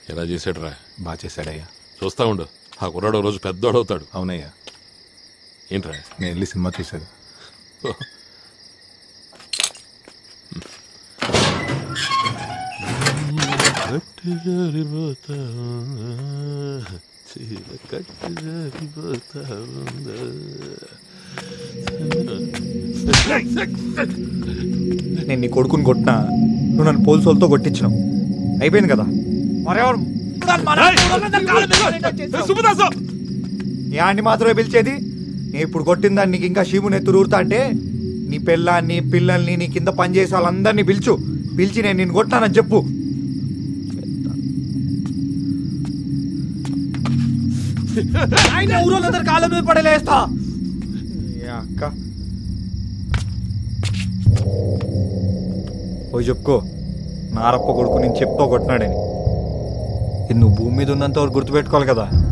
ఎలా చేసాడు రా బాగా చేశాడయ్యా చూస్తా ఉండు ఆ కుర్రాడు ఓ రోజు పెద్దోడవుతాడు అవునయ్యా ఏంట్రా నేను వెళ్ళి సినిమా చూశాను నేను నీ కొడుకుని కొట్టినా నువ్వు నన్ను పోలీసు వాళ్ళతో కొట్టించినావు అయిపోయింది కదా మరెవరు యాండి మాత్రమే పిలిచేది నేను ఇప్పుడు కొట్టిన దాన్ని నీకు ఇంకా శివుని ఎత్తురు ఊరుతా అంటే నీ పిల్లాన్ని పిల్లల్ని నీ కింద పనిచేసే వాళ్ళందరినీ పిలుచు పిలిచి నేను నిన్ను కొట్టానని చెప్పు ఆయన ఊరోళ్ళందరి కాళ్ళ మీద పడలేస్తా ఏ అక్క పోయి చెప్పుకో నారప్ప కొడుకు నేను చెప్తా కొట్టినాడని ఇది నువ్వు భూమి మీద ఉన్నంత వరకు గుర్తుపెట్టుకోవాలి కదా